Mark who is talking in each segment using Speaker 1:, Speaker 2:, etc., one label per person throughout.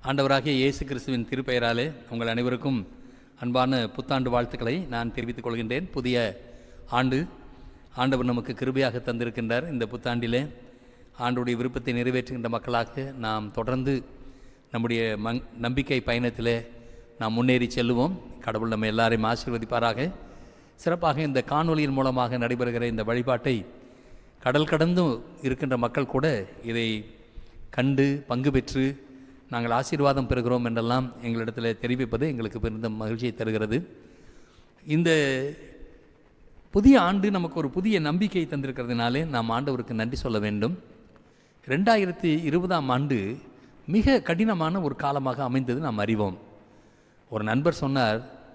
Speaker 1: ஆண்டவராகிய இயேசு கிறிஸ்துவின் திருப்பெயராலே உங்கள் அனைவருக்கும் அன்பான புத்தாண்டு வாழ்த்துக்களை நான் தெரிவித்துக் கொள்கின்றேன் புதிய ஆண்டு ஆண்டவர் நமக்கு கிருபையாக தந்திருக்கின்றார் இந்த புத்தாண்டிலே ஆண்டுடைய விருப்பத்தை நிறைவேற்றுகின்ற மக்களாக நாம் தொடர்ந்து நம்முடைய மங் நம்பிக்கை பயணத்திலே நாம் முன்னேறி செல்லுவோம் கடவுள் நம்ம எல்லாரையும் ஆசீர்வதிப்பாராக சிறப்பாக இந்த காணொளியின் மூலமாக நடைபெறுகிற இந்த வழிபாட்டை கடல் கடந்தும் இருக்கின்ற மக்கள் கூட இதை கண்டு பங்கு பெற்று நாங்கள் ஆசீர்வாதம் பெறுகிறோம் என்றெல்லாம் எங்களிடத்தில் தெரிவிப்பது எங்களுக்கு பெருந்த மகிழ்ச்சியை தருகிறது இந்த புதிய ஆண்டு நமக்கு ஒரு புதிய நம்பிக்கை தந்திருக்கிறதுனாலே நாம் ஆண்டவருக்கு நன்றி சொல்ல வேண்டும் ரெண்டாயிரத்தி இருபதாம் ஆண்டு மிக கடினமான ஒரு காலமாக அமைந்தது நாம் அறிவோம் ஒரு நண்பர் சொன்னார்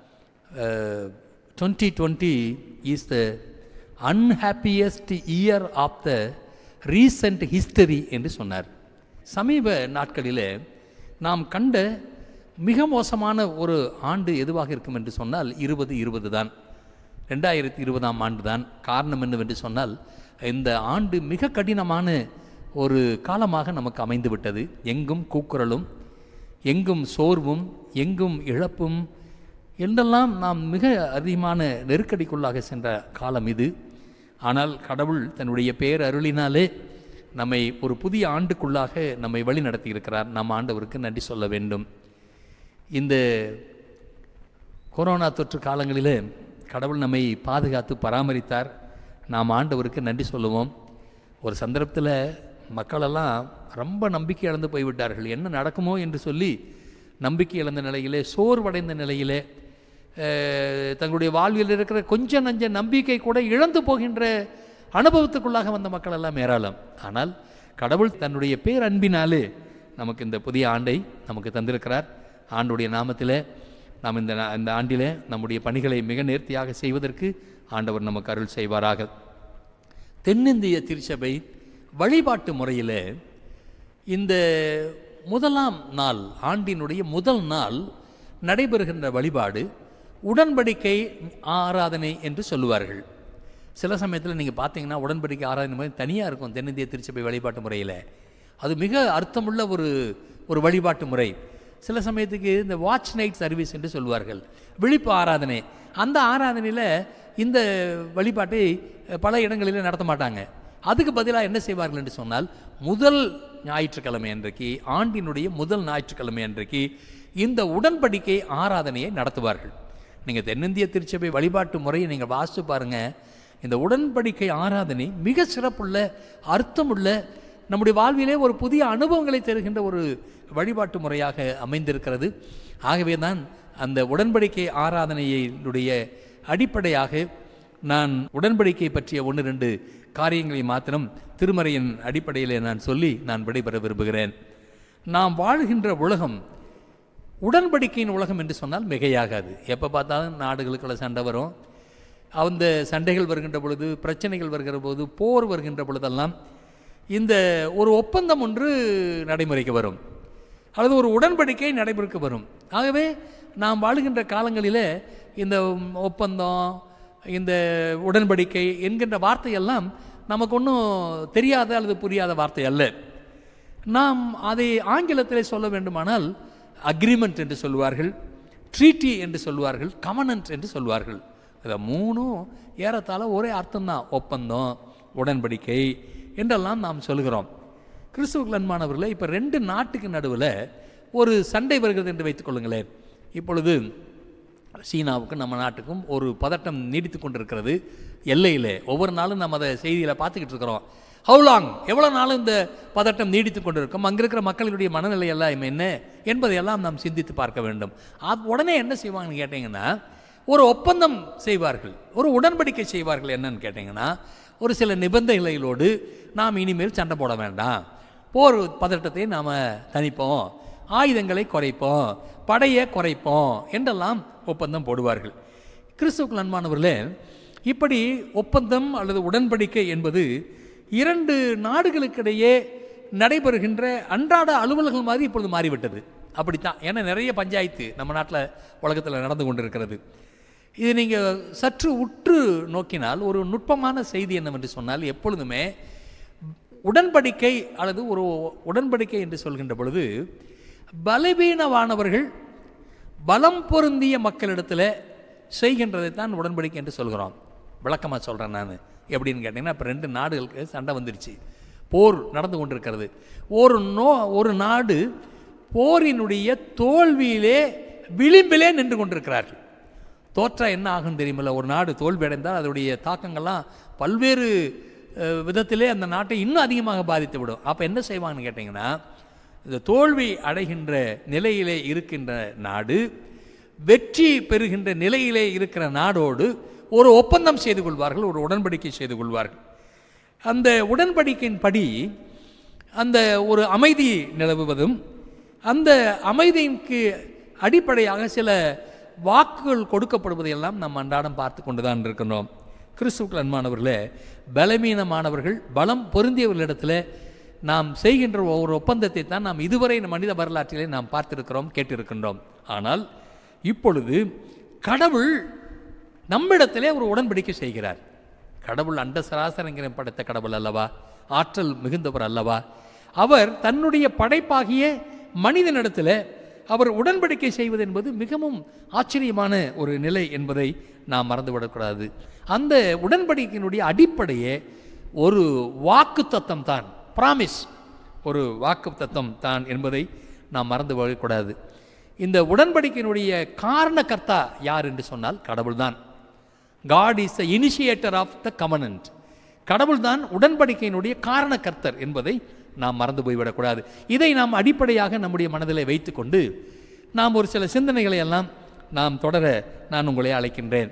Speaker 1: twenty twenty is the unhappiest year of the recent history என்று சொன்னார் சமீப நாட்களிலே நாம் கண்ட மிக மோசமான ஒரு ஆண்டு எதுவாக இருக்கும் என்று சொன்னால் இருபது இருபது தான் ரெண்டாயிரத்தி இருபதாம் ஆண்டு தான் காரணம் என்னவென்று சொன்னால் இந்த ஆண்டு மிக கடினமான ஒரு காலமாக நமக்கு அமைந்து விட்டது எங்கும் கூக்குரலும் எங்கும் சோர்வும் எங்கும் இழப்பும் என்றெல்லாம் நாம் மிக அதிகமான நெருக்கடிக்குள்ளாக சென்ற காலம் இது ஆனால் கடவுள் தன்னுடைய பேர் அருளினாலே நம்மை ஒரு புதிய ஆண்டுக்குள்ளாக நம்மை வழி நடத்தி இருக்கிறார் நம் ஆண்டவருக்கு நன்றி சொல்ல வேண்டும் இந்த கொரோனா தொற்று காலங்களிலே கடவுள் நம்மை பாதுகாத்து பராமரித்தார் நாம் ஆண்டவருக்கு நன்றி சொல்லுவோம் ஒரு சந்தர்ப்பத்தில் மக்களெல்லாம் ரொம்ப நம்பிக்கை இழந்து போய்விட்டார்கள் என்ன நடக்குமோ என்று சொல்லி நம்பிக்கை இழந்த நிலையிலே சோர்வடைந்த நிலையிலே அஹ், தங்களுடைய வாழ்வில் இருக்கிற கொஞ்ச நஞ்ச நம்பிக்கை கூட இழந்து போகின்ற அனுபவத்துக்குள்ளாக வந்த மக்கள் எல்லாம் ஏராளம் ஆனால் கடவுள் தன்னுடைய பேரன்பினாலே நமக்கு இந்த புதிய ஆண்டை நமக்கு தந்திருக்கிறார் ஆண்டுடைய நாமத்திலே நாம் இந்த நா- இந்த ஆண்டிலே நம்முடைய பணிகளை மிக நேர்த்தியாக செய்வதற்கு ஆண்டவர் நமக்கு அருள் செய்வாராக தென்னிந்திய திருச்சபை வழிபாட்டு முறையில் இந்த முதலாம் நாள் ஆண்டினுடைய முதல் நாள் நடைபெறுகின்ற வழிபாடு உடன்படிக்கை ஆராதனை என்று சொல்லுவார்கள் சில சமயத்தில் நீங்கள் பார்த்தீங்கன்னா உடன்படிக்கை ஆராதனை முறை தனியாக இருக்கும் தென்னிந்திய திருச்சபை வழிபாட்டு முறையில் அது மிக அர்த்தமுள்ள ஒரு ஒரு வழிபாட்டு முறை சில சமயத்துக்கு இந்த வாட்ச் நைட் சர்வீஸ் என்று சொல்வார்கள் விழிப்பு ஆராதனை அந்த ஆராதனையில் இந்த வழிபாட்டை அஹ், பல இடங்களில் நடத்த மாட்டாங்க அதுக்கு பதிலாக என்ன செய்வார்கள் என்று சொன்னால் முதல் ஞாயிற்றுக்கிழமை அன்றைக்கு ஆண்டினுடைய முதல் ஞாயிற்றுக்கிழமை அன்றைக்கு இந்த உடன்படிக்கை ஆராதனையை நடத்துவார்கள் நீங்கள் தென்னிந்திய திருச்சபை வழிபாட்டு முறையை நீங்கள் வாசித்து பாருங்கள் இந்த உடன்படிக்கை ஆராதனை மிக சிறப்புள்ள அர்த்தமுள்ள நம்முடைய வாழ்விலே ஒரு புதிய அனுபவங்களை தருகின்ற ஒரு வழிபாட்டு முறையாக அமைந்திருக்கிறது ஆகவே தான் அந்த உடன்படிக்கை ஆராதனையினுடைய அடிப்படையாக நான் உடன்படிக்கை பற்றிய ஒன்று ரெண்டு காரியங்களை மாத்திரம் திருமறையின் அடிப்படையில் நான் சொல்லி நான் விடைபெற விரும்புகிறேன் நாம் வாழ்கின்ற உலகம் உடன்படிக்கையின் உலகம் என்று சொன்னால் மிகையாகாது எப்போ பார்த்தாலும் நாடுகளுக்குள்ள சண்டை வரும் அந்த சண்டைகள் வருகின்ற பொழுது பிரச்சனைகள் வருகிற போது போர் வருகின்ற பொழுதெல்லாம் இந்த ஒரு ஒப்பந்தம் ஒன்று நடைமுறைக்கு வரும் அல்லது ஒரு உடன்படிக்கை நடைமுறைக்கு வரும் ஆகவே நாம் வாழுகின்ற காலங்களிலே இந்த ஒப்பந்தம் இந்த உடன்படிக்கை என்கின்ற வார்த்தையெல்லாம் நமக்கு ஒன்றும் தெரியாத அல்லது புரியாத வார்த்தை அல்ல நாம் அதை ஆங்கிலத்தில் சொல்ல வேண்டுமானால் அக்ரிமெண்ட் என்று சொல்வார்கள் ட்ரீட்டி என்று சொல்வார்கள் கமனன்ட் என்று சொல்வார்கள் இதை மூணும் ஏறத்தாழ ஒரே அர்த்தம்தான் ஒப்பந்தம் உடன்படிக்கை என்றெல்லாம் நாம் சொல்கிறோம் கிறிஸ்துவுக்கு அன்பானவர்களே இப்போ ரெண்டு நாட்டுக்கு நடுவில் ஒரு சண்டை வருகிறது என்று வைத்துக்கொள்ளுங்களேன் இப்பொழுது சீனாவுக்கும் நம்ம நாட்டுக்கும் ஒரு பதட்டம் நீடித்து கொண்டிருக்கிறது எல்லையில் ஒவ்வொரு நாளும் நம்ம அதை செய்தியில் பார்த்துக்கிட்டு இருக்கிறோம் ஹவு லாங் எவ்வளோ நாளும் இந்த பதட்டம் நீடித்து கொண்டிருக்கும் அங்கே இருக்கிற மக்களுடைய மனநிலை எல்லாம் என்ன என்பதையெல்லாம் நாம் சிந்தித்து பார்க்க வேண்டும் அது உடனே என்ன செய்வாங்கன்னு கேட்டிங்கன்னா ஒரு ஒப்பந்தம் செய்வார்கள் ஒரு உடன்படிக்கை செய்வார்கள் என்னன்னு கேட்டிங்கன்னா ஒரு சில நிபந்தனைகளோடு நாம் இனிமேல் சண்டை போட வேண்டாம் போர் பதட்டத்தை நாம் தணிப்போம் ஆயுதங்களை குறைப்போம் படையை குறைப்போம் என்றெல்லாம் ஒப்பந்தம் போடுவார்கள் கிறிஸ்துவுக்கு நண்பானவர்களே இப்படி ஒப்பந்தம் அல்லது உடன்படிக்கை என்பது இரண்டு நாடுகளுக்கிடையே நடைபெறுகின்ற அன்றாட அலுவல்கள் மாதிரி இப்பொழுது மாறிவிட்டது அப்படித்தான் ஏன்னா நிறைய பஞ்சாயத்து நம்ம நாட்டில் உலகத்தில் நடந்து கொண்டிருக்கிறது இது நீங்கள் சற்று உற்று நோக்கினால் ஒரு நுட்பமான செய்தி என்னவென்று சொன்னால் எப்பொழுதுமே உடன்படிக்கை அல்லது ஒரு உடன்படிக்கை என்று சொல்கின்ற பொழுது பலவீனமானவர்கள் பலம் பொருந்திய மக்களிடத்தில் செய்கின்றதை தான் உடன்படிக்கை என்று சொல்கிறோம் விளக்கமாக சொல்கிறேன் நான் எப்படின்னு கேட்டிங்கன்னா இப்போ ரெண்டு நாடுகளுக்கு சண்டை வந்துருச்சு போர் நடந்து கொண்டிருக்கிறது ஒரு நோ ஒரு நாடு போரினுடைய தோல்வியிலே விளிம்பிலே நின்று கொண்டிருக்கிறார்கள் தோற்றா என்ன ஆகும் தெரியுமில்ல ஒரு நாடு தோல்வி அடைந்தால் அதனுடைய தாக்கங்கள்லாம் பல்வேறு அஹ், விதத்திலே அந்த நாட்டை இன்னும் அதிகமாக பாதித்து விடும் அப்போ என்ன செய்வாங்கன்னு கேட்டிங்கன்னா இந்த தோல்வி அடைகின்ற நிலையிலே இருக்கின்ற நாடு வெற்றி பெறுகின்ற நிலையிலே இருக்கிற நாடோடு ஒரு ஒப்பந்தம் செய்து கொள்வார்கள் ஒரு உடன்படிக்கை செய்து கொள்வார்கள் அந்த உடன்படிக்கையின்படி அந்த ஒரு அமைதி நிலவுவதும் அந்த அமைதிக்கு அடிப்படையாக சில வாக்குகள் கொடுக்கப்படுவதையெல்லாம் நாம் அன்றாடம் பார்த்து கொண்டு தான் இருக்கின்றோம் கிறிஸ்துக்கள் அன்பானவர்களே பலவீனமானவர்கள் பலம் பொருந்தியவர்களிடத்தில் நாம் செய்கின்ற ஒவ்வொரு ஒப்பந்தத்தை தான் நாம் இதுவரை மனித வரலாற்றிலே நாம் பார்த்திருக்கிறோம் கேட்டிருக்கின்றோம் ஆனால் இப்பொழுது கடவுள் நம்மிடத்திலே ஒரு உடன்படிக்கை செய்கிறார் கடவுள் அண்ட சராசரங்கிற படைத்த கடவுள் அல்லவா ஆற்றல் மிகுந்தவர் அல்லவா அவர் தன்னுடைய படைப்பாகிய மனிதனிடத்தில் அவர் உடன்படிக்கை செய்வது என்பது மிகவும் ஆச்சரியமான ஒரு நிலை என்பதை நாம் மறந்துவிடக்கூடாது அந்த உடன்படிக்கையினுடைய அடிப்படையே ஒரு வாக்கு தத்தம் தான் ப்ராமிஸ் ஒரு வாக்கு தத்தம் தான் என்பதை நாம் மறந்து விடக்கூடாது இந்த உடன்படிக்கையினுடைய காரணகர்த்தா யார் என்று சொன்னால் கடவுள்தான் God is the initiator of the covenant கடவுள்தான் உடன்படிக்கையினுடைய காரணக்கர்த்தர் என்பதை நாம் மறந்து போய்விடக்கூடாது இதை நாம் அடிப்படையாக நம்முடைய மனதில் வைத்துக்கொண்டு நாம் ஒரு சில சிந்தனைகளை எல்லாம் நாம் தொடர நான் உங்களை அழைக்கின்றேன்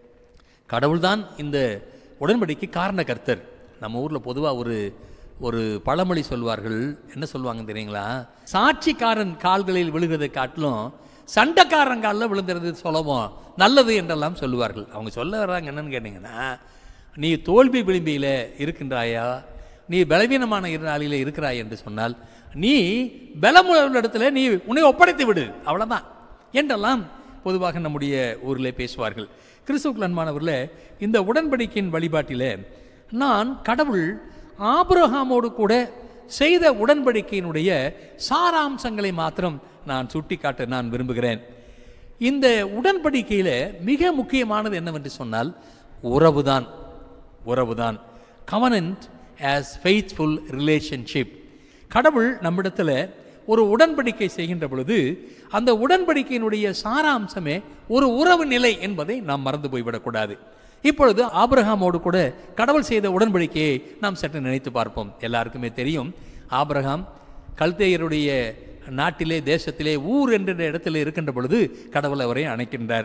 Speaker 1: கடவுள்தான் இந்த உடன்படிக்கை காரணக்கர்த்தர் நம்ம ஊரில் பொதுவாக ஒரு ஒரு பழமொழி சொல்வார்கள் என்ன சொல்லுவாங்க தெரியுங்களா சாட்சிக்காரன் கால்களில் விழுகிறதை காட்டிலும் சண்டைக்காரன் காலில் விழுந்துறது சுலபம் நல்லது என்றெல்லாம் சொல்லுவார்கள் அவங்க சொல்ல வர்றாங்க என்னன்னு கேட்டிங்கன்னா நீ தோல்வி விளிம்பியில் இருக்கின்றாயா நீ பலவீனமான இரு நாளில் இருக்கிறாய் என்று சொன்னால் நீ பலமுள்ள இடத்துல நீ உன்னை ஒப்படைத்து விடு அவ்வளோதான் என்றெல்லாம் பொதுவாக நம்முடைய ஊரில் பேசுவார்கள் கிறிஸ்துவுக்குள் அன்பானவர்களே இந்த உடன்படிக்கையின் வழிபாட்டிலே நான் கடவுள் ஆபிரகாமோடு கூட செய்த உடன்படிக்கையினுடைய சாராம்சங்களை மாத்திரம் நான் சுட்டிக்காட்ட நான் விரும்புகிறேன் இந்த உடன்படிக்கையில் மிக முக்கியமானது என்னவென்று சொன்னால் உறவுதான் உறவுதான் கவனன்ட் ஆஸ் ஃபெய்த்ஃபுல் ரிலேஷன்ஷிப் கடவுள் நம்மிடத்தில் ஒரு உடன்படிக்கை செய்கின்ற பொழுது அந்த உடன்படிக்கையினுடைய சாராம்சமே ஒரு உறவு நிலை என்பதை நாம் மறந்து போய்விடக்கூடாது இப்பொழுது ஆபிரகாமோடு கூட கடவுள் செய்த உடன்படிக்கையை நாம் சற்று நினைத்து பார்ப்போம் எல்லாருக்குமே தெரியும் ஆபிரகாம் கல்தேயருடைய நாட்டிலே தேசத்திலே ஊர் என்ற இடத்தில் இருக்கின்ற பொழுது கடவுள் அவரை அணைக்கின்றார்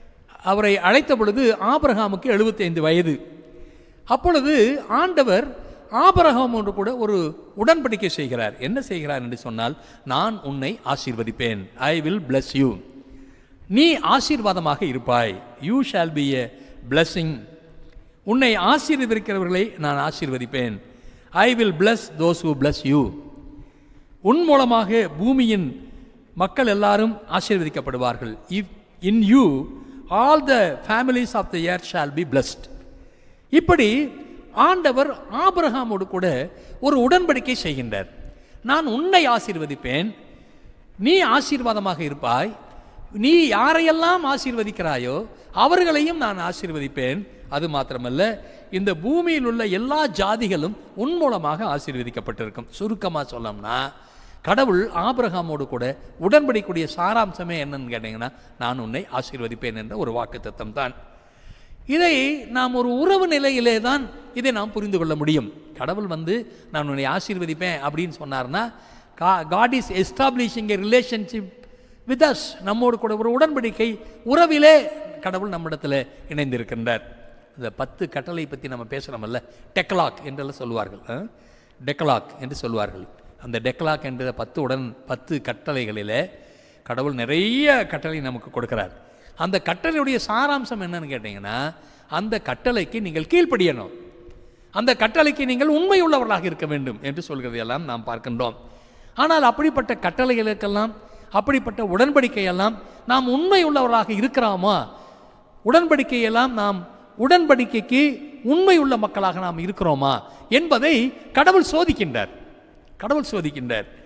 Speaker 1: அவரை அழைத்த பொழுது ஆபிரகாமுக்கு 75 வயது அப்பொழுது ஆண்டவர் ஆபரகமோடு கூட ஒரு உடன்படிக்கை செய்கிறார் என்ன செய்கிறார் என்று சொன்னால் நான் உன்னை ஆசீர்வதிப்பேன் ஐ வில் bless யூ நீ ஆசீர்வாதமாக இருப்பாய் you shall be a blessing உன்னை ஆசீர்வதிக்கிறவர்களை நான் ஆசீர்வதிப்பேன் I will bless those who bless you உன் மூலமாக பூமியின் மக்கள் எல்லாரும் ஆசீர்வதிக்கப்படுவார்கள் if in you all the families of the earth shall be blessed இப்படி ஆண்டவர் ஆபிரகாமோடு கூட ஒரு உடன்படிக்கை செய்கின்றார் நான் உன்னை ஆசீர்வதிப்பேன் நீ ஆசீர்வாதமாக இருப்பாய் நீ யாரையெல்லாம் ஆசீர்வதிக்கிறாயோ அவர்களையும் நான் ஆசீர்வதிப்பேன் அது மாத்திரமல்ல இந்த பூமியில் உள்ள எல்லா ஜாதிகளும் உன் மூலமாக ஆசீர்வதிக்கப்பட்டிருக்கும் சுருக்கமாக சொல்லணும்னா கடவுள் ஆபிரகாமோடு கூட உடன்படிக்கூடிய சாராம்சமே என்னன்னு கேட்டிங்கன்னா நான் உன்னை ஆசீர்வதிப்பேன் என்ற ஒரு வாக்குத்தத்தம் தான் இதை நாம் ஒரு உறவு நிலையிலே தான் இதை நாம் புரிந்து கொள்ள முடியும் கடவுள் வந்து நான் உன்னை ஆசீர்வதிப்பேன் அப்படின்னு சொன்னார்னா God is establishing a relationship with us நம்மோடு கூட ஒரு உடன்படிக்கை உறவிலே கடவுள் நம்மிடத்தில் இணைந்திருக்கின்றார் இந்த பத்து கட்டளை பற்றி நம்ம பேசுகிறோமல்ல டெக்லாக் என்றெல்லாம் சொல்லுவார்கள் ஆ? டெக்லாக் என்று சொல்வார்கள் அந்த டெக்லாக் என்ற பத்து உடன் பத்து கட்டளைகளிலே கடவுள் நிறைய கட்டளை நமக்கு கொடுக்கிறார் அந்த கட்டளையுடைய சாராம்சம் என்னன்னு கேட்டிங்கன்னா அந்த கட்டளைக்கு நீங்கள் கீழ்ப்படியணும் அந்த கட்டளைக்கு நீங்கள் உண்மை உள்ளவர்களாக இருக்க வேண்டும் என்று சொல்கிறதையெல்லாம் நாம் பார்க்கின்றோம் ஆனால் அப்படிப்பட்ட கட்டளைகளுக்கெல்லாம் அப்படிப்பட்ட உடன்படிக்கையெல்லாம் நாம் உண்மை உள்ளவர்களாக இருக்கிறோமா உடன்படிக்கையெல்லாம் நாம் உடன்படிக்கைக்கு உண்மை உள்ள மக்களாக நாம் இருக்கிறோமா என்பதை கடவுள் சோதிக்கின்றார் கடவுள் சோதிக்கின்றார்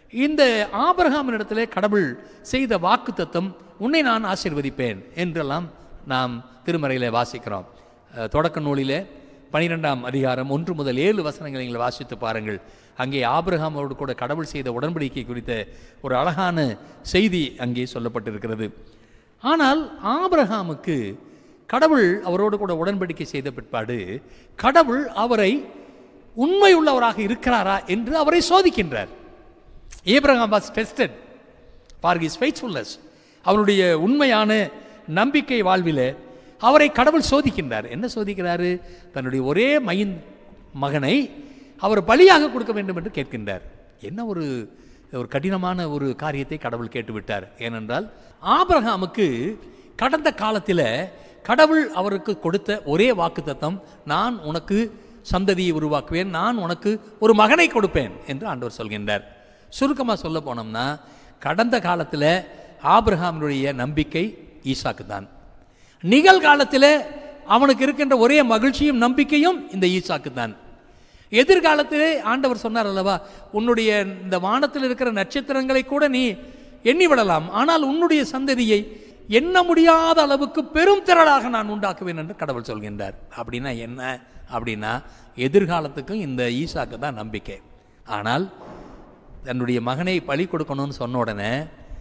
Speaker 1: இந்த ஆபிரகாமினிடத்திலே கடவுள் செய்த வாக்குத்தத்தம் உன்னை நான் ஆசீர்வதிப்பேன் என்றெல்லாம் நாம் திருமறையிலே வாசிக்கிறோம் அஹ், தொடக்க நூலிலே பனிரெண்டாம் அதிகாரம் ஒன்று முதல் ஏழு வசனங்களை நீங்கள் வாசித்து பாருங்கள் அங்கே ஆபிரகாமோடு கூட கடவுள் செய்த உடன்படிக்கை குறித்த ஒரு அழகான செய்தி அங்கே சொல்லப்பட்டிருக்கிறது ஆனால் ஆபிரகாமுக்கு கடவுள் அவரோடு கூட உடன்படிக்கை செய்த பிற்பாடு கடவுள் அவரை உண்மை உள்ளவராக இருக்கிறாரா என்று அவரை சோதிக்கின்றார் Abraham was tested for his faithfulness அவருடைய உண்மையான நம்பிக்கை வாழ்விலே அவரை கடவுள் சோதிக்கின்றார் என்ன சோதிக்கிறாரு தன்னுடைய ஒரே மையின் மகனை அவர் பலியாக கொடுக்க வேண்டும் என்று கேட்கின்றார் என்ன ஒரு ஒரு கடினமான ஒரு காரியத்தை கடவுள் கேட்டுவிட்டார் ஏனென்றால் ஆபிரகாமுக்கு கடந்த காலத்தில் கடவுள் அவருக்கு கொடுத்த ஒரே வாக்குத்தத்தம் நான் உனக்கு சந்ததியை உருவாக்குவேன் நான் உனக்கு ஒரு மகனை கொடுப்பேன் என்று ஆண்டவர் சொல்கின்றார் சுருக்கமாக சொல்ல போனோம்னா கடந்த காலத்தில் ஆபிரகாமினுடைய நம்பிக்கை ஈசாக்கு தான் நிகழ்காலத்தில் அவனுக்கு இருக்கின்ற ஒரே மகிழ்ச்சியும் நம்பிக்கையும் இந்த ஈசாக்கு தான் எதிர்காலத்திலே ஆண்டவர் சொன்னார் அல்லவா உன்னுடைய இந்த வானத்தில் இருக்கிற நட்சத்திரங்களை கூட நீ எண்ணி விடலாம் ஆனால் உன்னுடைய சந்ததியை எண்ண முடியாத அளவுக்கு பெரும் திரளாக நான் உண்டாக்குவேன் என்று கடவுள் சொல்கின்றார் அப்படின்னா என்ன அப்படின்னா எதிர்காலத்துக்கும் இந்த ஈசாக்கு தான் நம்பிக்கை ஆனால் தன்னுடைய மகனை பலி கொடுக்கணும்னு சொன்ன உடனே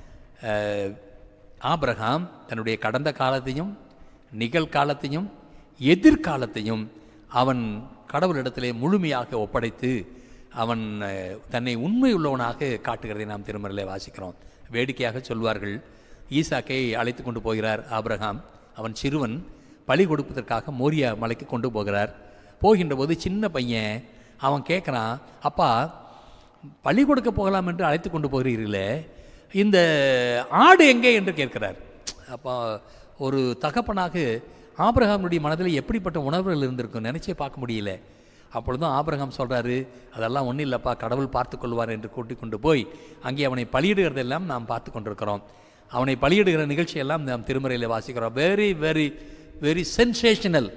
Speaker 1: அஹ், ஆபிரகாம் தன்னுடைய கடந்த காலத்தையும் நிகழ்காலத்தையும் எதிர்காலத்தையும் அவன் கடவுளிடத்திலே முழுமையாக ஒப்படைத்து அவன் அஹ், தன்னை உண்மை உள்ளவனாக காட்டுகிறதை நாம் திருமறையிலே வாசிக்கிறோம் வேடிக்கையாக சொல்வார்கள் ஈசாக்கை அழைத்து கொண்டு போகிறார் ஆபிரகாம் அவன் சிறுவன் பலி கொடுப்பதற்காக மோரியா மலைக்கு கொண்டு போகிறார் போகின்ற போது சின்ன பையன் அவன் கேட்குறான் அப்பா பலி கொடுக்க போகலாம் என்று அழைத்து கொண்டு போகிறீர்களே இந்த ஆடு எங்கே என்று கேட்கிறார் அப்போ ஒரு தகப்பனாக ஆபிரகாமுடைய மனதில் எப்படிப்பட்ட உணர்வுகள் இருந்திருக்கும் நினைச்சே பார்க்க முடியல அப்பொழுதும் ஆபிரகாம் சொல்றாரு அதெல்லாம் ஒன்றும் இல்லைப்பா கடவுள் பார்த்து கொள்வார் என்று கூட்டிக் கொண்டு போய் அங்கே அவனை பலியிடுகிறதெல்லாம் நாம் பார்த்து கொண்டிருக்கிறோம் அவனை பலியிடுகிற நிகழ்ச்சியெல்லாம் நாம் திருமறையில் வாசிக்கிறோம் very very very sensational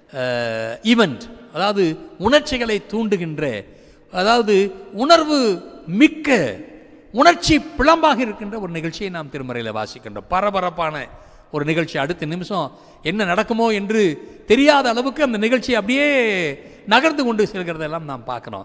Speaker 1: event அதாவது உணர்ச்சிகளை தூண்டுகின்ற அதாவது உணர்வு மிக்க உணர்ச்சி பிளம்பாக இருக்கின்ற ஒரு நிகழ்ச்சியை நாம் திருமறையில் வாசிக்கின்றோம் பரபரப்பான ஒரு நிகழ்ச்சி அடுத்த நிமிஷம் என்ன நடக்குமோ என்று தெரியாத அளவுக்கு அந்த நிகழ்ச்சி அப்படியே நகர்ந்து கொண்டு செல்கிறதெல்லாம் நாம் பார்க்குறோம்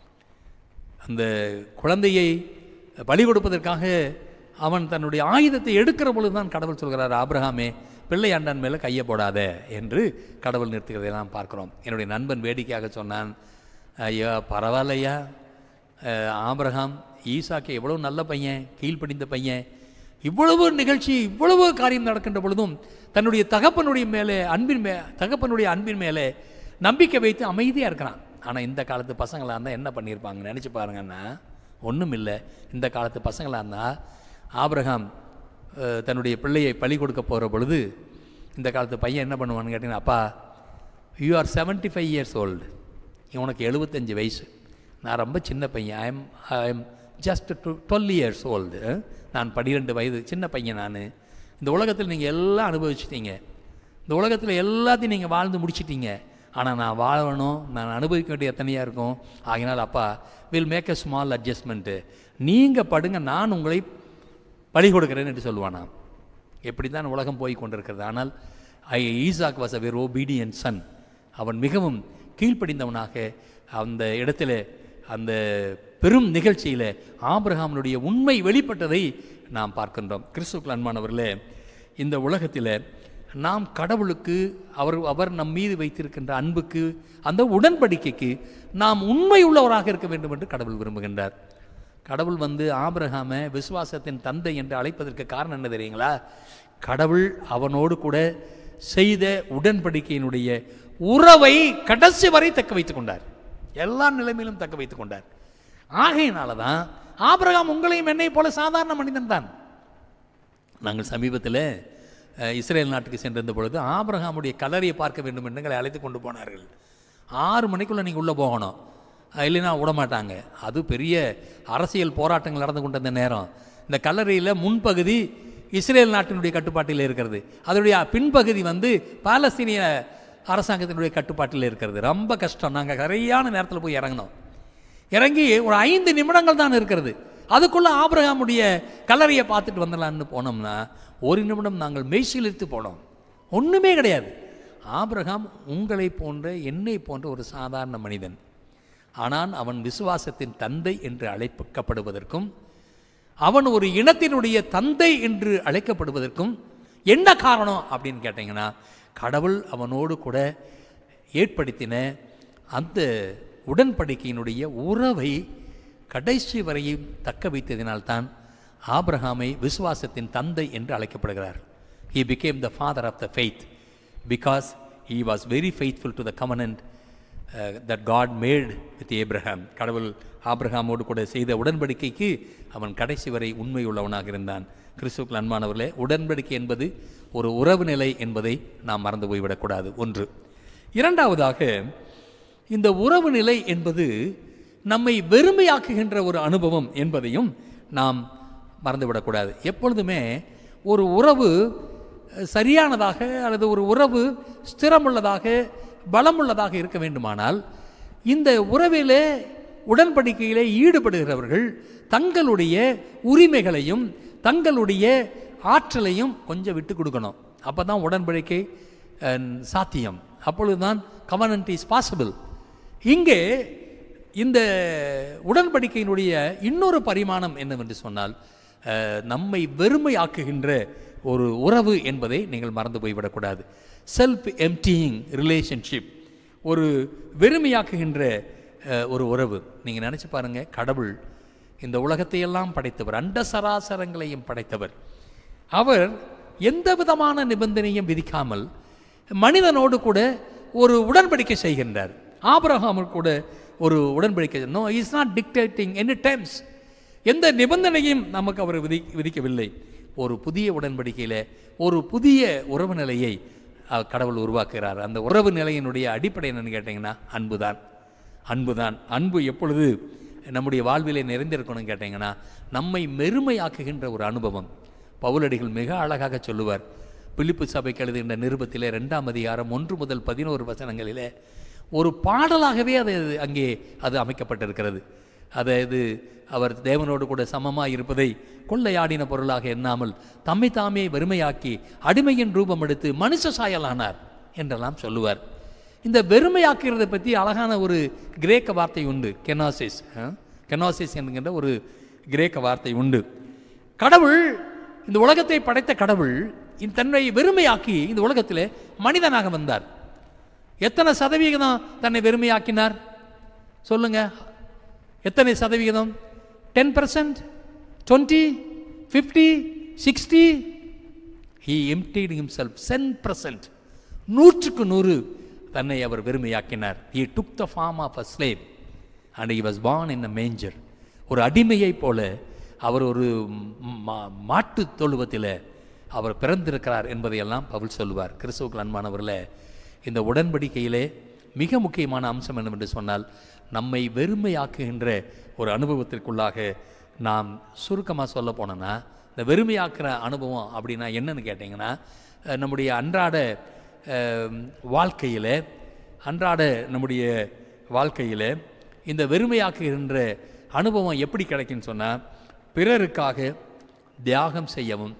Speaker 1: அந்த குழந்தையை பலி கொடுப்பதற்காக அவன் தன்னுடைய ஆயுதத்தை எடுக்கிற பொழுது தான் கடவுள் சொல்கிறார் ஆபிரகாமே பிள்ளை ஆண்டான் மேலே கையை போடாத என்று கடவுள் நிறுத்துகிறதையெல்லாம் பார்க்குறோம் என்னுடைய நண்பன் வேடிக்கையாக சொன்னான் ஐயா பரவாயில்லையா அஹ், ஆபிரகாம் ஈசாக்கு எவ்வளவு நல்ல பையன் கீழ்ப்படிந்த பையன் இவ்வளவு நிகழ்ச்சி இவ்வளவு காரியம் நடக்கின்ற பொழுதும் தன்னுடைய தகப்பனுடைய மேலே அன்பின் மே தகப்பனுடைய அன்பின் மேலே நம்பிக்கை வைத்து அமைதியாக இருக்கிறான் ஆனால் இந்த காலத்து பசங்களாக இருந்தால் என்ன பண்ணியிருப்பாங்க நினச்சி பாருங்கன்னா ஒன்றும் இல்லை இந்த காலத்து பசங்களாக இருந்தால் ஆபிரகாம் அஹ், தன்னுடைய பிள்ளையை பலி கொடுக்க போகிற பொழுது இந்த காலத்து பையன் என்ன பண்ணுவான்னு கேட்டிங்கன்னா அப்பா you are seventy five years old உனக்கு எழுபத்தஞ்சு வயசு நான் ரொம்ப சின்ன பையன் I am I am just to twelve years old நான் பன்னிரெண்டு வயது சின்ன பையன் நான் இந்த உலகத்தில் நீங்கள் எல்லாம் அனுபவிச்சிட்டீங்க இந்த உலகத்தில் எல்லாத்தையும் நீங்கள் வாழ்ந்து முடிச்சிட்டீங்க ஆனால் நான் வாழணும் நான் அனுபவிக்க வேண்டிய எத்தனையாக இருக்கும் ஆகினால் அப்பா will make a small adjustment நீங்கள் படுங்க நான் உங்களை பலி கொடுக்கிறேன் என்று சொல்லுவானாம் எப்படி தான் உலகம் போய் கொண்டிருக்கிறது ஆனால் I Isaac was a very obedient son அவன் மிகவும் கீழ்ப்படிந்தவனாக அந்த இடத்துல அந்த பெரும் நிகழ்ச்சியில் ஆபிரகாமனுடைய உண்மை வெளிப்பட்டதை நாம் பார்க்கின்றோம் கிறிஸ்துக்கள் அன்பானவர்களே இந்த உலகத்தில் நாம் கடவுளுக்கு அவர் அவர் நம் மீது வைத்திருக்கின்ற அன்புக்கு அந்த உடன்படிக்கைக்கு நாம் உண்மை உள்ளவராக இருக்க வேண்டும் என்று கடவுள் விரும்புகின்றார் கடவுள் வந்து ஆபிரகாமை விசுவாசத்தின் தந்தை என்று அழைப்பதற்கு காரணம் என்ன தெரியுங்களா கடவுள் அவனோடு கூட செய்த உடன்படிக்கையினுடைய உறவை கடைசி வரை தக்க வைத்துக் கொண்டார் எல்லா நிலைமையிலும் தக்க வைத்துக் கொண்டார் ஆகையினால தான் ஆபிரகாம் உங்களையும் என்னை போல சாதாரண மனிதன் தான் நாங்கள் சமீபத்தில் அஹ், இஸ்ரேல் நாட்டுக்கு சென்றிருந்த பொழுது ஆபிரகாமுடைய கல்லறையை பார்க்க வேண்டும் என்று எங்களை அழைத்து கொண்டு போனார்கள் ஆறு மணிக்குள்ளே நீங்கள் உள்ளே போகணும் அஹ், இல்லைன்னா விட மாட்டாங்க அது பெரிய அரசியல் போராட்டங்கள் நடந்து கொண்ட நேரம் இந்த கல்லறையில் முன்பகுதி இஸ்ரேல் நாட்டினுடைய கட்டுப்பாட்டில் இருக்கிறது அதனுடைய பின்பகுதி வந்து பாலஸ்தீனிய அரசாங்கத்தினுடைய கட்டுப்பாட்டில் இருக்கிறது ரொம்ப கஷ்டம் நாங்கள் சரியான நேரத்தில் போய் இறங்கினோம் இறங்கி ஒரு ஐந்து நிமிடங்கள் தான் இருக்கிறது அதுக்குள்ள ஆபிரகாமுடைய கல்லறையை பார்த்துட்டு வந்துடலான்னு போனோம்னா ஒரு நிமிடம் நாங்கள் மெய்சிலிருத்து போனோம் ஒன்றுமே கிடையாது ஆபிரகாம் உங்களை போன்ற என்னை போன்ற ஒரு சாதாரண மனிதன் ஆனால் அவன் விசுவாசத்தின் தந்தை என்று அழைக்கப்படுவதற்கும் அவன் ஒரு இனத்தினுடைய தந்தை என்று அழைக்கப்படுவதற்கும் என்ன காரணம் அப்படின்னு கேட்டிங்கன்னா கடவுள் அவனோடு கூட ஏற்படுத்தின அந்த உடன்படிக்கையினுடைய உறவை கடைசி வரையும் தக்க வைத்ததினால்தான் ஆபிரகாமை விசுவாசத்தின் தந்தை என்று அழைக்கப்படுகிறார் he became the father of the faith because he was very faithful to the covenant uh, that God made with Abraham கடவுள் ஆபிரகாமோடு கூட செய்த உடன்படிக்கைக்கு அவன் கடைசி வரை உண்மை உள்ளவனாக இருந்தான் கிறிஸ்துக்கள் அன்பானவர்களே உடன்படிக்கை என்பது ஒரு உறவு நிலை என்பதை நாம் மறந்து போய்விடக்கூடாது ஒன்று இரண்டாவதாக இந்த உறவு நிலை என்பது நம்மை வெறுமையாக்குகின்ற ஒரு அனுபவம் என்பதையும் நாம் மறந்துவிடக்கூடாது எப்பொழுதுமே ஒரு உறவு அஹ், சரியானதாக அல்லது ஒரு உறவு ஸ்திரமுள்ளதாக பலமுள்ளதாக இருக்க வேண்டுமானால் இந்த உறவிலே உடன்படிக்கையிலே ஈடுபடுகிறவர்கள் தங்களுடைய உரிமைகளையும் தங்களுடைய ஆற்றலையும் கொஞ்சம் விட்டு கொடுக்கணும் அப்போ தான் உடன்படிக்கை அஹ், சாத்தியம் அப்பொழுதுதான் கவர்னன்ட் இஸ் பாசிபிள் இங்கே இந்த உடன்படிக்கையினுடைய இன்னொரு பரிமாணம் என்னவென்று சொன்னால் அஹ், நம்மை வெறுமையாக்குகின்ற ஒரு உறவு என்பதை நீங்கள் மறந்து போய்விடக்கூடாது செல்ஃப் எம்டியிங் ரிலேஷன்ஷிப் ஒரு வெறுமையாக்குகின்ற அஹ், ஒரு உறவு நீங்கள் நினச்சி பாருங்க கடவுள் இந்த உலகத்தையெல்லாம் படைத்தவர் அண்ட சராசரங்களையும் படைத்தவர் அவர் எந்த விதமான நிபந்தனையும் விதிக்காமல் மனிதனோடு கூட ஒரு உடன்படிக்கை செய்கின்றார் ஆபிரகாமர் கூட ஒரு உடன்படிக்கை no is not dictating any times எந்த நிபந்தனையும் நமக்கு அவர் விதி விதிக்கவில்லை ஒரு புதிய உடன்படிக்கையில் ஒரு புதிய உறவு நிலையை அஹ், கடவுள் உருவாக்குகிறார் அந்த உறவு நிலையினுடைய அடிப்படை என்னன்னு கேட்டிங்கன்னா அன்புதான் அன்புதான் அன்பு எப்பொழுது நம்முடைய வாழ்விலே நிறைந்திருக்கணும்னு கேட்டிங்கன்னா நம்மை மெருமையாக்குகின்ற ஒரு அனுபவம் பவுலடிகள் மிக அழகாக சொல்லுவார் பிலிப்பு சபைக்கு எழுதுகின்ற நிருபத்திலே ரெண்டாம் அதிகாரம் ஒன்று முதல் பதினோரு வசனங்களிலே ஒரு பாடலாகவே அது அங்கே அது அமைக்கப்பட்டிருக்கிறது அதாவது அவர் தேவனோடு கூட சமமாக இருப்பதை கொள்ளையாடின பொருளாக எண்ணாமல் தம்மை தாமே வெறுமையாக்கி அடிமையின் ரூபம் எடுத்து மனுஷ சாயலானார் என்றெல்லாம் சொல்லுவார் இந்த வெறுமையாக்குறதை பற்றி அழகான ஒரு கிரேக்க வார்த்தை உண்டு கெனாசிஸ் கெனாசிஸ் என்கின்ற ஒரு கிரேக்க வார்த்தை உண்டு கடவுள் இந்த உலகத்தை படைத்த கடவுள் இந்த தன்னை வெறுமையாக்கி இந்த உலகத்தில் மனிதனாக வந்தார் எத்தனை சதவிகிதம் தன்னை வெறுமையாக்கினார் சொல்லுங்க எத்தனை சதவிகிதம் ten percent twenty fifty sixty he emptied himself cent percent நூற்றுக்கு நூறு தன்னை அவர் வெறுமையாக்கினார் he took the form of a slave and he was born in a manger ஒரு அடிமையைப் போல அவர் ஒரு மா- மாட்டுத் தொழுவத்தில் அவர் பிறந்திருக்கிறார் என்பதையெல்லாம் பவுல் சொல்லுவார் கிறிஸ்துவுக்கு அன்பானவர்களே இந்த உடன்படிக்கையிலே மிக முக்கியமான அம்சம் என்னவென்று சொன்னால் நம்மை வெறுமையாக்குகின்ற ஒரு அனுபவத்திற்குள்ளாக நாம் சுருக்கமாக சொல்ல போனோன்னா இந்த வெறுமையாக்குற அனுபவம் அப்படின்னா என்னன்னு கேட்டிங்கன்னா அஹ், நம்முடைய அன்றாட வாழ்க்கையில் அன்றாட நம்முடைய வாழ்க்கையில் இந்த வெறுமையாக்குகின்ற அனுபவம் எப்படி கிடைக்குன்னு சொன்னால் பிறருக்காக தியாகம் செய்யவும்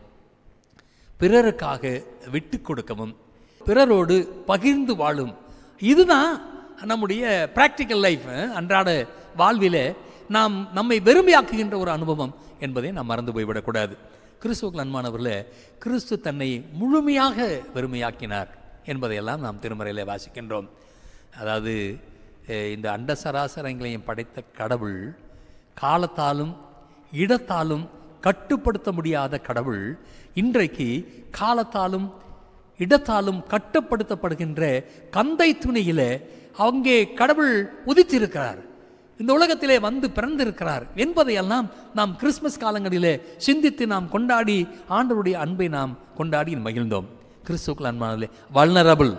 Speaker 1: பிறருக்காக விட்டு கொடுக்கவும் பிறரோடு பகிர்ந்து வாழும் இதுதான் நம்முடைய ப்ராக்டிக்கல் லைஃப் அன்றாட வாழ்விலே நாம் நம்மை வெறுமையாக்குகின்ற ஒரு அனுபவம் என்பதை நாம் மறந்து போய்விடக்கூடாது கிறிஸ்துவுக்கு அன்பானவர்களே கிறிஸ்து தன்னை முழுமையாக வெறுமையாக்கினார் என்பதையெல்லாம் நாம் திருமறையிலே வாசிக்கின்றோம் அதாவது அஹ், இந்த அண்ட சராசரங்களையும் படைத்த கடவுள் காலத்தாலும் இடத்தாலும் கட்டுப்படுத்த முடியாத கடவுள் இன்றைக்கு காலத்தாலும் இடத்தாலும் கட்டுப்படுத்தப்படுகின்ற கந்தை துணியில அங்கே கடவுள் உதித்திருக்கிறார் இந்த உலகத்திலே வந்து பிறந்திருக்கிறார் என்பதையெல்லாம் நாம் கிறிஸ்மஸ் காலங்களிலே சிந்தித்து நாம் கொண்டாடி ஆண்டவருடைய அன்பை நாம் கொண்டாடி மகிழ்ந்தோம் கிறிஸ்துக்கள் அன்பானதிலே வல்னரபிள்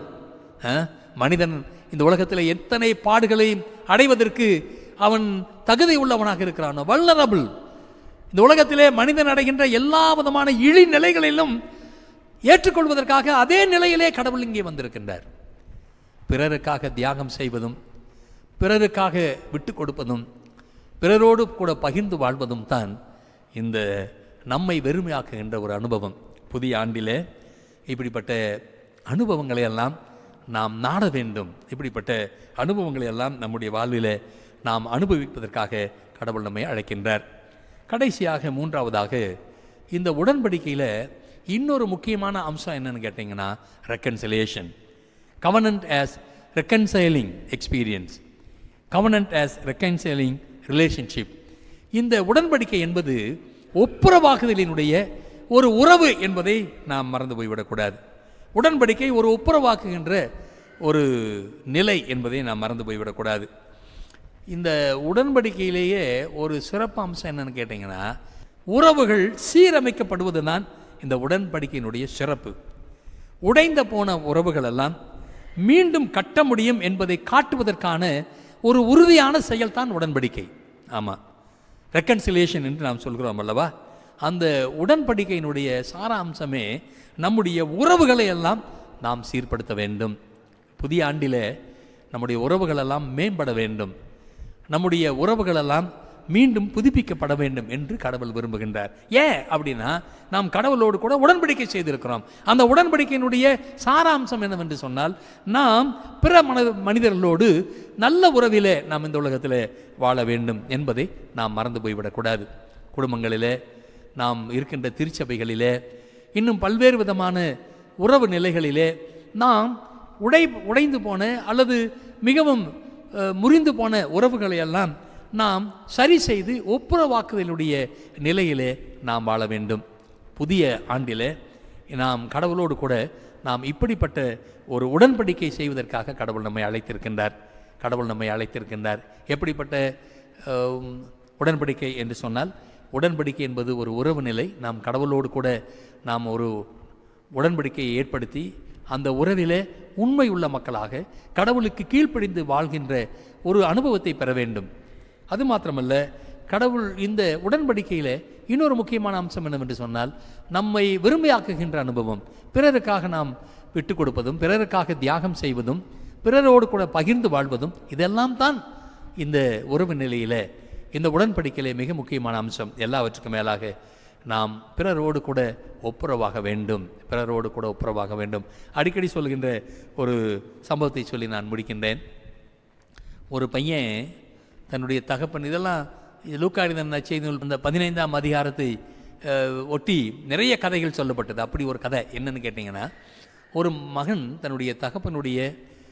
Speaker 1: மனிதன் இந்த உலகத்தில் எத்தனை பாடுகளையும் அடைவதற்கு அவன் தகுதி உள்ளவனாக இருக்கிறானோ வல்னரபிள் இந்த உலகத்திலே மனிதன் அடைகின்ற எல்லா விதமான இழி நிலைகளிலும் ஏற்றுக்கொள்வதற்காக அதே நிலையிலே கடவுள் இங்கே வந்திருக்கின்றார் பிறருக்காக தியாகம் செய்வதும் பிறருக்காக விட்டு கொடுப்பதும் பிறரோடு கூட பகிர்ந்து வாழ்வதும் தான் இந்த நம்மை வெறுமையாக்குகின்ற ஒரு அனுபவம் புதிய ஆண்டிலே இப்படிப்பட்ட அனுபவங்களை எல்லாம் நாம் நாட வேண்டும் இப்படிப்பட்ட அனுபவங்களை எல்லாம் நம்முடைய வாழ்விலே நாம் அனுபவிப்பதற்காக கடவுள் நம்மை அழைக்கின்றார் கடைசியாக மூன்றாவதாக இந்த உடன்படிக்கையில் இன்னொரு முக்கியமான அம்சம் என்னன்னு கேட்டிங்கன்னா reconciliation covenant as reconciling experience covenant as reconciling relationship இந்த உடன்படிக்கை என்பது ஒப்புரவாக்குதலினுடைய ஒரு உறவு என்பதை நாம் மறந்து போய்விடக்கூடாது உடன்படிக்கை ஒரு ஒப்புரவாக்குகின்ற ஒரு நிலை என்பதை நாம் மறந்து போய்விடக்கூடாது இந்த உடன்படிக்கையிலேயே ஒரு சிறப்பு அம்சம் என்னன்னு கேட்டிங்கன்னா உறவுகள் சீரமைக்கப்படுவது தான் இந்த உடன்படிக்கையினுடைய சிறப்பு உடைந்த போன உறவுகள் எல்லாம் மீண்டும் கட்ட முடியும் என்பதை காட்டுவதற்கான ஒரு உறுதியான செயல்தான் உடன்படிக்கை ஆமாம் ரெக்கன்சிலேஷன் என்று நாம் சொல்கிறோம் அல்லவா அந்த உடன்படிக்கையினுடைய சாராம்சமே நம்முடைய உறவுகளை எல்லாம் நாம் சீர்படுத்த வேண்டும் புதிய ஆண்டிலே நம்முடைய உறவுகள் எல்லாம் மேம்பட வேண்டும் நம்முடைய உறவுகள் எல்லாம் மீண்டும் புதுப்பிக்கப்பட வேண்டும் என்று கடவுள் விரும்புகின்றார் ஏன் அப்படின்னா நாம் கடவுளோடு கூட உடன்படிக்கை செய்திருக்கிறோம் அந்த உடன்படிக்கையினுடைய சாராம்சம் என்னவென்று சொன்னால் நாம் பிற மன மனிதர்களோடு நல்ல உறவிலே நாம் இந்த உலகத்தில் வாழ வேண்டும் என்பதை நாம் மறந்து போய்விடக்கூடாது குடும்பங்களிலே நாம் இருக்கின்ற திருச்சபைகளிலே இன்னும் பல்வேறு விதமான உறவு நிலைகளிலே நாம் உடை உடைந்து போன அல்லது மிகவும் அஹ், முறிந்து போன உறவுகளை எல்லாம் நாம் சரி செய்து ஒப்புரவாக்குதலுடைய நிலையிலே நாம் வாழ வேண்டும் புதிய ஆண்டிலே நாம் கடவுளோடு கூட நாம் இப்படிப்பட்ட ஒரு உடன்படிக்கை செய்வதற்காக கடவுள் நம்மை அழைத்திருக்கின்றார் கடவுள் நம்மை அழைத்திருக்கின்றார் எப்படிப்பட்ட அஹ், உடன்படிக்கை என்று சொன்னால் உடன்படிக்கை என்பது ஒரு உறவு நிலை நாம் கடவுளோடு கூட நாம் ஒரு உடன்படிக்கையை ஏற்படுத்தி அந்த உறவிலே உண்மை உள்ள மக்களாக கடவுளுக்கு கீழ்ப்படிந்து வாழ்கின்ற ஒரு அனுபவத்தை பெற வேண்டும் அது மாத்திரமல்ல கடவுள் இந்த உடன்படிக்கையில் இன்னொரு முக்கியமான அம்சம் என்னவென்று சொன்னால் நம்மை விரும்பியாக்குகின்ற அனுபவம் பிறருக்காக நாம் விட்டு கொடுப்பதும் பிறருக்காக தியாகம் செய்வதும் பிறரோடு கூட பகிர்ந்து வாழ்வதும் இதெல்லாம் தான் இந்த உறவு நிலையில் இந்த உடன்படிக்கையிலே மிக முக்கியமான அம்சம் எல்லாவற்றுக்கும் மேலாக நாம் பிறரோடு கூட ஒப்புரவாக வேண்டும் பிறரோடு கூட ஒப்புரவாக வேண்டும் அடிக்கடி சொல்கின்ற ஒரு சம்பவத்தை சொல்லி நான் முடிக்கின்றேன் ஒரு பையன் தன்னுடைய தகப்பன் இதெல்லாம் லூக்காடிதன் நச்செய்திகள் இந்த பதினைந்தாம் அதிகாரத்தை அஹ், ஒட்டி நிறைய கதைகள் சொல்லப்பட்டது அப்படி ஒரு கதை என்னன்னு கேட்டிங்கன்னா ஒரு மகன் தன்னுடைய தகப்பனுடைய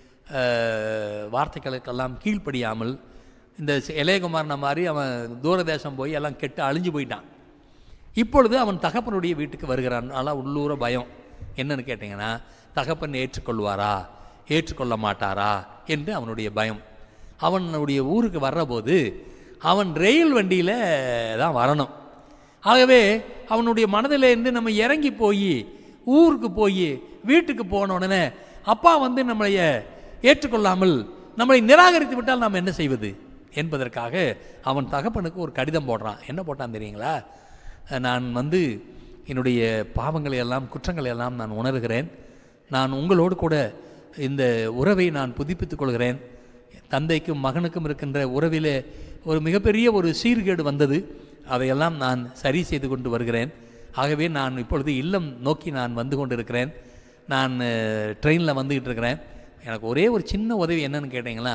Speaker 1: அஹ், வார்த்தைகளுக்கெல்லாம் கீழ்ப்படியாமல் இந்த இளையகுமாரனை மாதிரி அவன் தூரதேசம் போய் எல்லாம் கெட்டு அழிஞ்சு போயிட்டான் இப்பொழுது அவன் தகப்பனுடைய வீட்டுக்கு வருகிறான் ஆனால் உள்ளூர பயம் என்னன்னு கேட்டிங்கன்னா தகப்பன் ஏற்றுக்கொள்வாரா ஏற்றுக்கொள்ள மாட்டாரா என்று அவனுடைய பயம் அவனுடைய ஊருக்கு வர்றபோது அவன் ரயில் வண்டியில் தான் வரணும் ஆகவே அவனுடைய மனதில் இருந்து நம்ம இறங்கி போய் ஊருக்கு போய் வீட்டுக்கு போன உடனே அப்பா வந்து நம்மளைய ஏற்றுக்கொள்ளாமல் நம்மளை நிராகரித்து விட்டால் நாம் என்ன செய்வது என்பதற்காக அவன் தகப்பனுக்கு ஒரு கடிதம் போடுறான் என்ன போட்டான் தெரியுங்களா நான் வந்து என்னுடைய பாவங்களை எல்லாம் குற்றங்களை எல்லாம் நான் உணர்கிறேன் நான் உங்களோடு கூட இந்த உறவை நான் புதுப்பித்துக் கொள்கிறேன் தந்தைக்கும் மகனுக்கும் இருக்கின்ற உறவிலே ஒரு மிகப்பெரிய ஒரு சீர்கேடு வந்தது அதையெல்லாம் நான் சரி செய்து கொண்டு வருகிறேன் ஆகவே நான் இப்பொழுது இல்லம் நோக்கி நான் வந்து கொண்டிருக்கிறேன் நான் ட்ரெயினில் வந்துக்கிட்டு இருக்கிறேன் எனக்கு ஒரே ஒரு சின்ன உதவி என்னன்னு கேட்டிங்கன்னா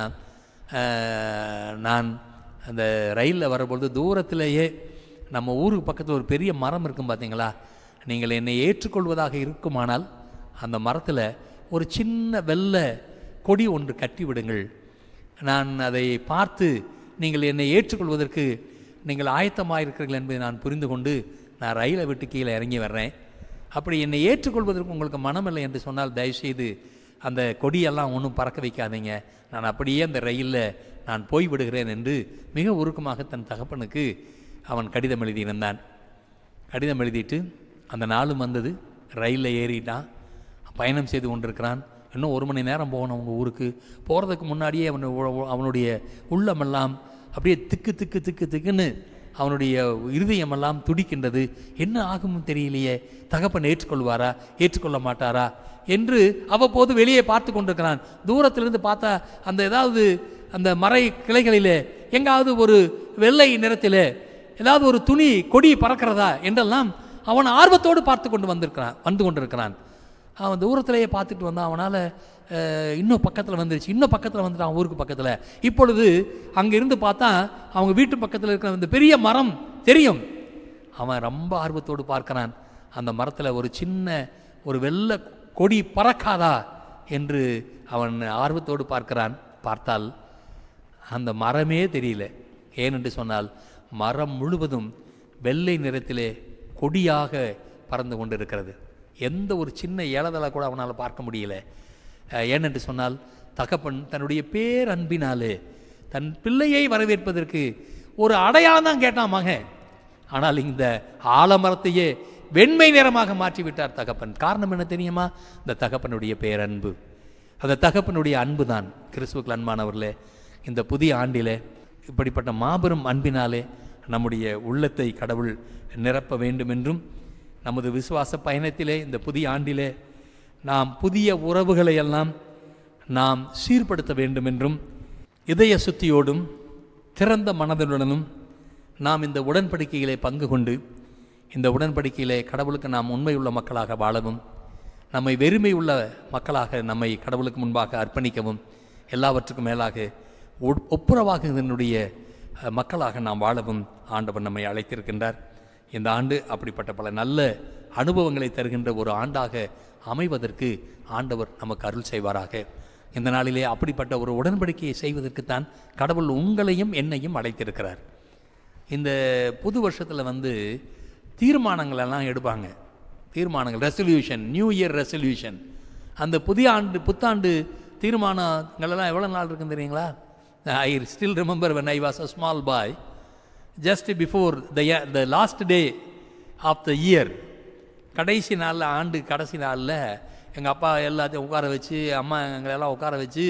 Speaker 1: அஹ், நான் அந்த ரயிலில் வரும்பொழுது தூரத்திலேயே நம்ம ஊருக்கு பக்கத்தில் ஒரு பெரிய மரம் இருக்கும் பார்த்தீங்களா நீங்கள் என்னை ஏற்றுக்கொள்வதாக இருக்குமானால் அந்த மரத்தில் ஒரு சின்ன வெள்ளை கொடி ஒன்று கட்டி விடுங்கள் நான் அதை பார்த்து நீங்கள் என்னை ஏற்றுக்கொள்வதற்கு நீங்கள் ஆயத்தமாக இருக்கிறீர்கள் என்பதை நான் புரிந்து கொண்டு நான் ரயிலை விட்டு கீழே இறங்கி வர்றேன் அப்படி என்னை ஏற்றுக்கொள்வதற்கு உங்களுக்கு மனமில்லை என்று சொன்னால் தயவுசெய்து அந்த கொடியெல்லாம் ஒன்றும் பறக்க வைக்காதீங்க நான் அப்படியே அந்த ரயிலில் நான் போய் விடுகிறேன் என்று மிக உருக்கமாக தன் தகப்பனுக்கு அவன் கடிதம் எழுதியிருந்தான் கடிதம் எழுதிட்டு அந்த நாளும் வந்தது ரயிலில் ஏறிட்டான் பயணம் செய்து கொண்டிருக்கிறான் இன்னும் ஒரு மணி நேரம் போகணும் அவங்க ஊருக்கு போகிறதுக்கு முன்னாடியே அவன் உ- அவனுடைய உள்ளமெல்லாம் அப்படியே திக்கு திக்கு திக்கு திக்குன்னு அவனுடைய இருதயமெல்லாம் துடிக்கின்றது என்ன ஆகும்னு தெரியலையே தகப்பன் ஏற்றுக்கொள்வாரா ஏற்றுக்கொள்ள மாட்டாரா என்று அவ்வப்போது வெளியே பார்த்து கொண்டிருக்கிறான் தூரத்திலிருந்து பார்த்தா அந்த ஏதாவது அந்த மறை கிளைகளிலே எங்காவது ஒரு வெள்ளை நிறத்தில் ஏதாவது ஒரு துணி கொடி பறக்கிறதா என்றெல்லாம் அவன் ஆர்வத்தோடு பார்த்து கொண்டு வந்திருக்கிறான் வந்து கொண்டிருக்கிறான் அவன் தூரத்திலேயே பார்த்துட்டு வந்தான் அவனால் இன்னும் பக்கத்தில் வந்துருச்சு இன்னும் பக்கத்தில் வந்துட்டான் ஊருக்கு பக்கத்தில் இப்பொழுது அங்கே இருந்து பார்த்தா அவங்க வீட்டு பக்கத்தில் இருக்கிற அந்த பெரிய மரம் தெரியும் அவன் ரொம்ப ஆர்வத்தோடு பார்க்கிறான் அந்த மரத்தில் ஒரு சின்ன ஒரு வெள்ளை கொடி பறக்காதா என்று அவன் ஆர்வத்தோடு பார்க்கிறான் பார்த்தால் அந்த மரமே தெரியல ஏனென்று சொன்னால் மரம் முழுவதும் வெள்ளை நிறத்திலே கொடியாக பறந்து கொண்டிருக்கிறது எந்த ஒரு சின்ன ஏலதலை கூட அவனால் பார்க்க முடியல அஹ், ஏனென்று சொன்னால் தகப்பன் தன்னுடைய பேரன்பினாலே தன் பிள்ளையை வரவேற்பதற்கு ஒரு அடையாளம் தான் கேட்டான் மகன் ஆனால் இந்த ஆலமரத்தையே வெண்மை நிறமாக மாற்றி விட்டார் தகப்பன் காரணம் என்ன தெரியுமா இந்த தகப்பனுடைய பேரன்பு அந்த தகப்பனுடைய அன்பு தான் கிறிஸ்துவுக்கு அன்பானவர்களே இந்த புதிய ஆண்டிலே இப்படிப்பட்ட மாபெரும் அன்பினாலே நம்முடைய உள்ளத்தை கடவுள் நிரப்ப வேண்டும் என்றும் நமது விசுவாச பயணத்திலே இந்த புதிய ஆண்டிலே நாம் புதிய உறவுகளை எல்லாம் நாம் சீர்படுத்த வேண்டும் என்றும் இதய சுத்தியோடும் திறந்த மனதுடனும் நாம் இந்த உடன்படிக்கையிலே பங்கு கொண்டு இந்த உடன்படிக்கையிலே கடவுளுக்கு நாம் உண்மையுள்ள மக்களாக வாழவும் நம்மை வெறுமை உள்ள மக்களாக நம்மை கடவுளுக்கு முன்பாக அர்ப்பணிக்கவும் எல்லாவற்றுக்கும் மேலாக ஒ- ஒப்புரவாகுதனுடைய அஹ், மக்களாக நாம் வாழவும் ஆண்டவர் நம்மை அழைத்திருக்கின்றார் இந்த ஆண்டு அப்படிப்பட்ட பல நல்ல அனுபவங்களை தருகின்ற ஒரு ஆண்டாக அமைவதற்கு ஆண்டவர் நமக்கு அருள் செய்வாராக இந்த நாளிலே அப்படிப்பட்ட ஒரு உடன்படிக்கையை செய்வதற்குத்தான் கடவுள் உங்களையும் என்னையும் அழைத்திருக்கிறார் இந்த புது வருஷத்தில் வந்து தீர்மானங்கள் எல்லாம் எடுப்பாங்க தீர்மானங்கள் ரெசல்யூஷன் நியூ இயர் ரெசல்யூஷன் அந்த புதிய ஆண்டு புத்தாண்டு தீர்மானங்கள் எல்லாம் எவ்வளோ நாள் இருக்குன்னு தெரியுங்களா I still remember when I was a small boy just before the the last day of the year கடைசி நாளில் ஆண்டு கடைசி நாளில் எங்கள் அப்பா எல்லாத்தையும் உட்கார வச்சு அம்மா எங்களெல்லாம் உட்கார வச்சு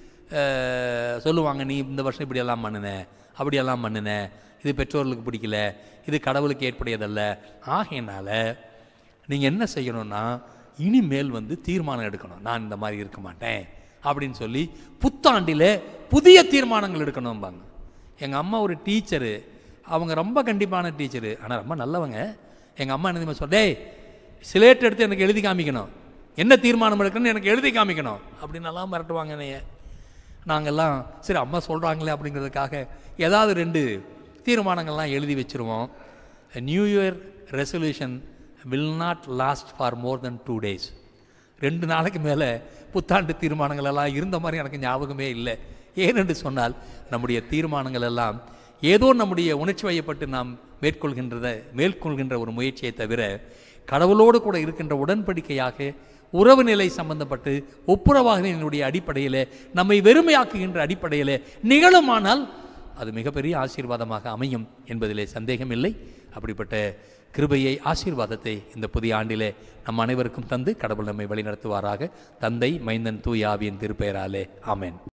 Speaker 1: அஹ், சொல்லுவாங்க நீ இந்த வருஷம் இப்படியெல்லாம் பண்ணுன அப்படியெல்லாம் பண்ணுன இது பெற்றோர்களுக்கு பிடிக்கல இது கடவுளுக்கு ஏற்புடையதல்ல ஆகையினால நீங்கள் என்ன செய்யணும்னா இனிமேல் வந்து தீர்மானம் எடுக்கணும் நான் இந்த மாதிரி இருக்க மாட்டேன் அப்படின்னு சொல்லி புத்தாண்டில் புதிய தீர்மானங்கள் எடுக்கணும்பாங்க எங்கள் அம்மா ஒரு டீச்சரு அவங்க ரொம்ப கண்டிப்பான டீச்சரு ஆனால் ரொம்ப நல்லவங்க எங்கள் அம்மா என்ன தெரியுமா சொல்ல டேய் சிலேட் எடுத்து எனக்கு எழுதி காமிக்கணும் என்ன தீர்மானம் எடுக்கணும்னு எனக்கு எழுதி காமிக்கணும் அப்படின்னு எல்லாம் மிரட்டுவாங்க என்னைய நாங்கள்லாம் சரி அம்மா சொல்கிறாங்களே அப்படிங்கிறதுக்காக ஏதாவது ரெண்டு தீர்மானங்கள்லாம் எழுதி வச்சுருவோம் new year resolution will not last for more then two days ரெண்டு நாளைக்கு மேலே புத்தாண்டு தீர்மானங்கள் எல்லாம் இருந்த மாதிரி எனக்கு ஞாபகமே இல்லை ஏனென்று சொன்னால் நம்முடைய தீர்மானங்கள் எல்லாம் ஏதோ நம்முடைய உணர்ச்சி வயப்பட்டு நாம் மேற்கொள்கின்றத மேற்கொள்கின்ற ஒரு முயற்சியை தவிர கடவுளோடு கூட இருக்கின்ற உடன்படிக்கையாக உறவு நிலை சம்பந்தப்பட்டு ஒப்புரவாகினுடைய அடிப்படையில் நம்மை வெறுமையாக்குகின்ற அடிப்படையில் நிகழுமானால் அது மிகப்பெரிய ஆசீர்வாதமாக அமையும் என்பதிலே சந்தேகமில்லை அப்படிப்பட்ட கிருபையை ஆசீர்வாதத்தை இந்த புதிய ஆண்டிலே நம் அனைவருக்கும் தந்து கடவுள் நம்மை வழிநடத்துவாராக தந்தை மைந்தன் தூயாவியின் திருப்பெயராலே ஆமென்